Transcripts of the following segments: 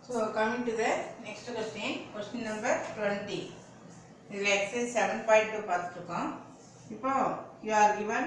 So coming to the next question, question number 20. இதில் exercise seven point two பார்த்துருக்கோம் இப்போ you are given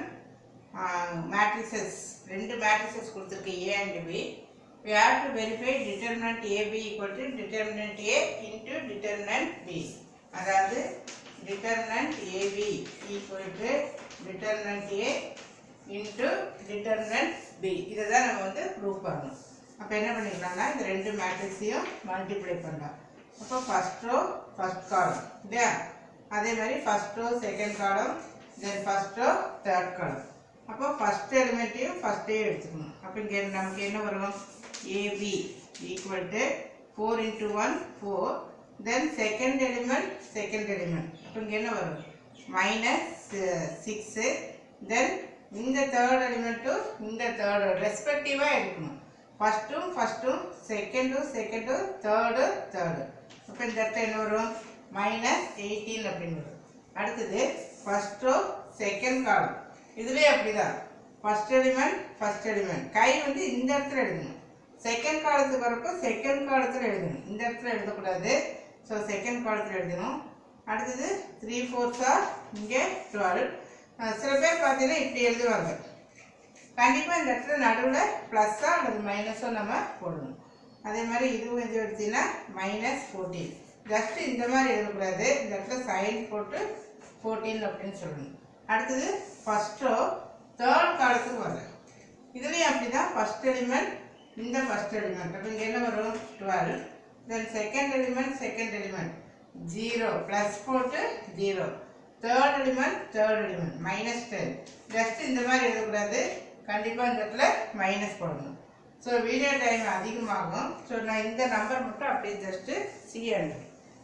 matrices ரெண்டு matrices கொடுத்துருக்கு A and B we have to verify determinant AB equal to determinant A into determinant B அதாவது determinant AB equal to determinant A into determinant B இதை தான் நம்ம வந்து prove பண்ணணும் அப்போ என்ன பண்ணிக்கலாம்னா இந்த ரெண்டு மேட்ரிக்ஸையும் மல்டிப்ளை பண்ணலாம் அப்போ ஃபஸ்ட் ரோ ஃபஸ்ட் காலம் இல்லையா அதே மாதிரி ஃபஸ்ட் ரோ செகண்ட் காலம் தென் ஃபஸ்ட் ரோ தேர்ட் காலம் அப்போ ஃபஸ்ட் எலிமெண்ட்டையும் ஃபஸ்ட்டையும் எடுத்துக்கணும் அப்போ இங்கே நமக்கு என்ன வரும் AB equal to four into one four then second element second element அப்போ இங்கே என்ன வரும் மைனஸ் சிக்ஸு தென் இந்த தேர்ட் எலிமெண்ட்டும் இந்த தேர்டு ரெஸ்பெக்டிவாக எடுக்கணும் ஃபஸ்ட்டும் ஃபஸ்ட்டும் செகண்டும் செகண்டும் தேர்டு தேர்டு அப்போ இந்த இடத்துல என்ன வரும் மைனஸ் எயிட்டீன் அப்படின்னு வரும் அடுத்தது ஃபஸ்ட் ரோ செகண்ட் காலம் இதுலேயே அப்படிதான் ஃபஸ்ட் எலிமெண்ட் ஃபஸ்ட் எலிமெண்ட் கை வந்து இந்த இடத்துல எழுதணும் செகண்ட் காலத்துக்கு வரப்போ செகண்ட் காலத்தில் எழுதணும் இந்த இடத்துல எழுதக்கூடாது ஸோ செகண்ட் காலத்தில் எழுதணும் அடுத்தது த்ரீ ஃபோர்ஸா இங்கே டுவெல் சில பேர் பார்த்தீங்கன்னா இப்படி எழுதுவாங்க கண்டிப்பாக இந்த இடத்துல நடுவில் ப்ளஸ்ஸோ அல்லது மைனஸோ நம்ம போடணும் அதே மாதிரி இதுவும் இது எடுத்தீங்கன்னா மைனஸ் ஃபோர்டீன் ஜஸ்ட் இந்த மாதிரி எழுதக்கூடாது இந்த இடத்துல சைன் போட்டு ஃபோர்டீன் அப்படின்னு சொல்லணும் அடுத்தது ஃபஸ்ட் ரோ தேர்ட் காலத்துக்கு வரேன் இதுலேயும் அப்படி தான் ஃபஸ்ட் எலிமெண்ட் இந்த ஃபஸ்ட் எலிமெண்ட் அப்போ இங்கே என்ன வரும் twelve then second element second element zero plus போட்டு zero third element third element minus ten just இந்த மாதிரி எழுதக்கூடாது கண்டிப்பாக இந்த இடத்துல மைனஸ் போடணும் ஸோ வீடியோ டைம் அதிகமாகும் ஸோ நான் இந்த நம்பர் மட்டும் அப்படியே ஜஸ்ட்டு சி எழுதுறேன்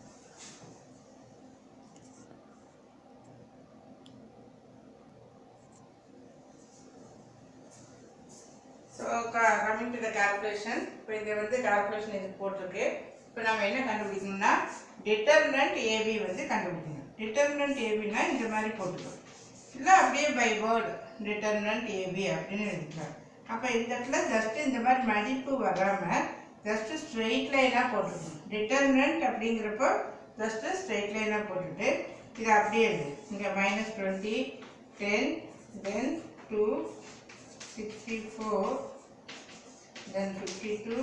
so coming to the calculation இப்போ இதை வந்து கால்குலேஷன் இது போட்டிருக்கு இப்போ நம்ம என்ன கண்டுபிடிக்கணும்னா டிட்டர்மினன்ட் ஏபி வந்து கண்டுபிடிக்கணும் டிட்டர்மினன்ட் ஏபினா இந்த மாதிரி போட்டுக்கணும் இல்லை அப்படியே பை வேர்டு டிட்டர்மினன்ட் ஏபி அப்படின்னு எழுதிக்கலாம் அப்போ இந்த இடத்துல ஜஸ்ட் இந்த மாதிரி மதிப்பு வராமல் ஜஸ்ட் ஸ்ட்ரெயிட் லைனாக போட்டுக்கணும் டிட்டர்மினன்ட் அப்படிங்கிறப்போ ஜஸ்ட் ஸ்ட்ரெயிட் லைனாக போட்டுட்டு இது அப்படியே எழுது இங்கே minus twenty ten then two sixty four then fifty two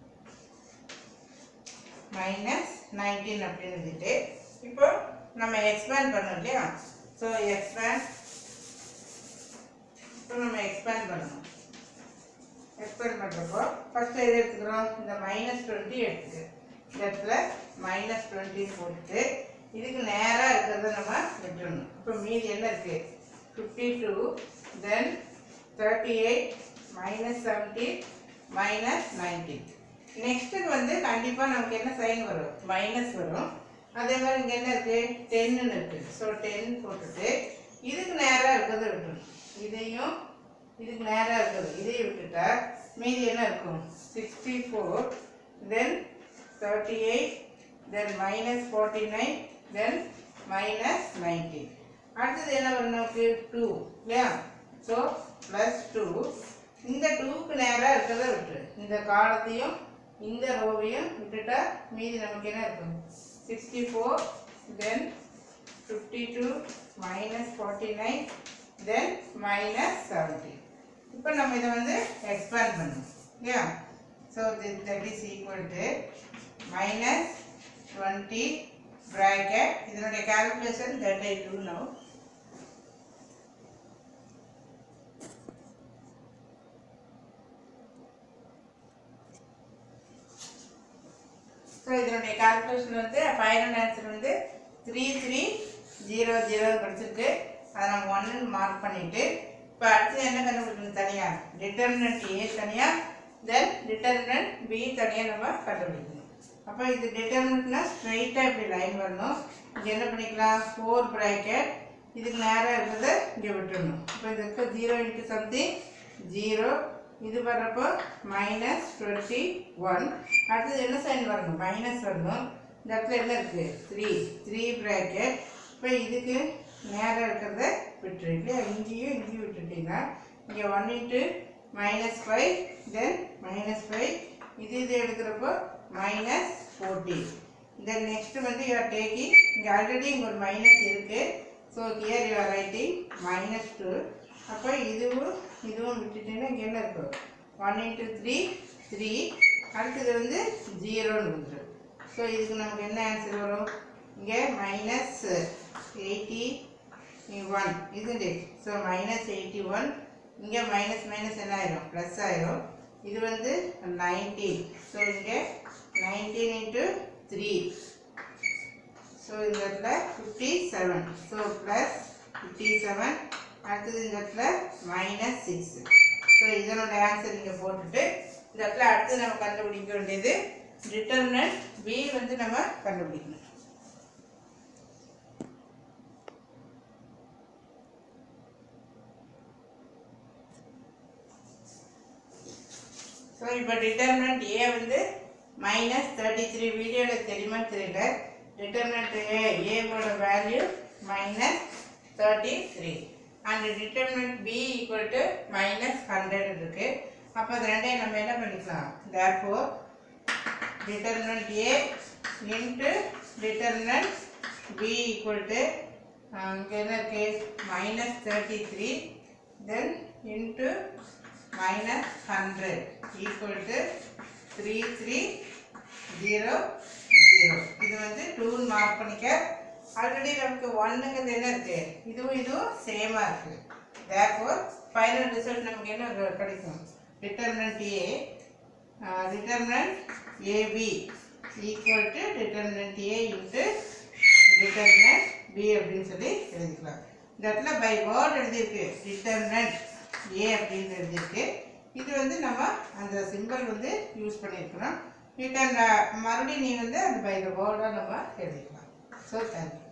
minus nineteen அப்படின்னு எழுதிட்டு இப்போ நம்ம எக்ஸ்பேண்ட் பண்ணோம் இல்லையா ஸோ எக்ஸ்பேண்ட் இப்போ நம்ம எக்ஸ்பேண்ட் பண்ணணும் எக்ஸ்பேண்ட் பண்ணுறப்போ ஃபஸ்ட்டு எது எடுத்துக்கிறோம் இந்த மைனஸ் டுவெண்ட்டி எடுத்துக்கு இந்த இடத்துல மைனஸ் டுவெண்ட்டி போட்டுட்டு இதுக்கு நேராக இருக்கிறத நம்ம விட்டுறணும் இப்போ மீதி என்ன இருக்குது fifty two then thirty eight minus seventy minus nineteen நெக்ஸ்ட்டுக்கு வந்து கண்டிப்பாக நமக்கு என்ன சைன் வரும் மைனஸ் வரும் அதே மாதிரி இங்கே என்ன இருக்குது டென்னு இருக்குது ஸோ டென் போட்டுட்டு இதுக்கு நேராக இருக்கிறத விட்டுணும் இதையும் இதுக்கு நேராக இருக்கிறது இதையும் விட்டுட்டா மீதி என்ன இருக்கும் sixty four then thirty eight then minus forty nine then minus nineteen அடுத்தது என்ன வரும் நமக்கு டூ இல்லையா ஸோ ப்ளஸ் டூ இந்த டூக்கு நேராக இருக்கிறத விட்டுரு இந்த காலத்தையும் இந்த ரோவையும் விட்டுட்டா மீதி நமக்கு என்ன இருக்கும் sixty four then fifty two minus forty nine then minus seventy இப்போ நம்ம இதை வந்து எக்ஸ்பேண்ட் பண்ணணும் இல்லையா so that is equal to minus twenty bracket இதனுடைய calculation that I do now so இதனுடைய கால்குலேஷன் வந்து ஃபைனல் ஆன்சர் வந்து த்ரீ த்ரீ ஜீரோ ஜீரோ கிடச்சிருக்கு அதை நம்ம ஒன்னு மார்க் பண்ணிவிட்டு இப்போ அடுத்து என்ன கண்டுபிடிக்கணும் தனியாக டிட்டர்மினன்ட் ஏ தனியாக தென் டிட்டர்மினன்ட் பி தனியாக நம்ம கண்டுபிடிக்கணும் அப்போ இது டிட்டர்மினன்ட்னா ஸ்ட்ரைட்டாக இப்படி லைன் வரணும் இங்கே என்ன பண்ணிக்கலாம் ஃபோர் ப்ராக்கெட் இதுக்கு நேராக இருக்கிறத இங்கே விட்டுடணும் இப்போ இது இருக்க ஜீரோ இன்ட்டு சம்திங் ஜீரோ இது வர்றப்போ மைனஸ் டுவெண்ட்டி ஒன் அடுத்தது என்ன சைன் வரணும் மைனஸ் வரணும் இந்த இடத்துல என்ன இருக்குது த்ரீ த்ரீ ப்ராக்கெட் இப்போ இதுக்கு நேராக இருக்கிறத விட்டுரு இல்லையா இங்கேயும் இங்கேயும் விட்டுட்டீங்கன்னா இங்கே one into minus five then minus five இது இது எடுக்கிறப்போ மைனஸ் ஃபோர்டீன் தென் நெக்ஸ்ட் வந்து யூஆர் டேக்கிங் இங்கே ஆல்ரெடி இங்கே ஒரு மைனஸ் இருக்குது so here you are writing minus two அப்போ இதுவும் இதுவும் விட்டுட்டீங்கன்னா இங்கே என்ன இருக்கும் ஒன் இன்ட்டு த்ரீ த்ரீ அடுத்தது வந்து ஜீரோன்னு வந்துடும் ஸோ இதுக்கு நமக்கு என்ன ஆன்சர் வரும் இங்கே மைனஸ் எயிட்டி ஒன் இது ஸோ மைனஸ் எயிட்டி ஒன் இங்கே மைனஸ் மைனஸ் என்ன ஆயிரும் ப்ளஸ் ஆயிரும் இது வந்து நைன்டீன் ஸோ இங்கே நைன்டீன் இன்ட்டு த்ரீ ஸோ இந்த இடத்துல fifty seven so plus fifty seven அடுத்தது இந்த இடத்துல மைனஸ் சிக்ஸ் ஸோ இதனோட ஆன்சர் இங்கே போட்டுட்டு இந்த இடத்துல அடுத்து நம்ம கண்டுபிடிக்க வேண்டியது டிட்டர்மினன்ட் பி வந்து நம்ம கண்டுபிடிக்கணும் ஸோ இப்போ டிட்டர்மினன்ட் ஏ வந்து மைனஸ் தேர்ட்டி த்ரீ வீடியோவில் தெரியுமான்னு தெரியல டிட்டர்மினன்ட் ஏ ஏவோட value minus thirty three and determinant B equal to minus hundred இருக்குது அப்போ அது ரெண்டையும் நம்ம என்ன பண்ணிக்கலாம் therefore determinant A into determinant B equal to அங்கே என்ன இருக்கு minus thirty three then into minus hundred equal to three three zero zero இது வந்து டூன்னு மார்க் பண்ணிக்க ஆல்ரெடி நமக்கு ஒன்றுங்கிறது என்ன இருக்கு இதுவும் இதுவும் சேமாக இருக்கு தேர்ஃபோர் ஃபைனல் ரிசல்ட் நமக்கு என்ன க- கிடைக்கும் determinant A determinant AB equal to determinant A into determinant B அப்படின்னு சொல்லி எழுதிக்கலாம் இந்த இடத்துல பை வேர்ட் எழுதியிருக்கு டிட்டர்மினன்ட் ஏ அப்படின்னு எழுதியிருக்கு இது வந்து நம்ம அந்த சிம்பிள் வந்து யூஸ் பண்ணியிருக்கிறோம் யூ கேன் மறுபடியும் நீ வந்து அந்த பை த வேர்டாக நம்ம எழுதிக்கலாம் ஸோ தேங்க்யூ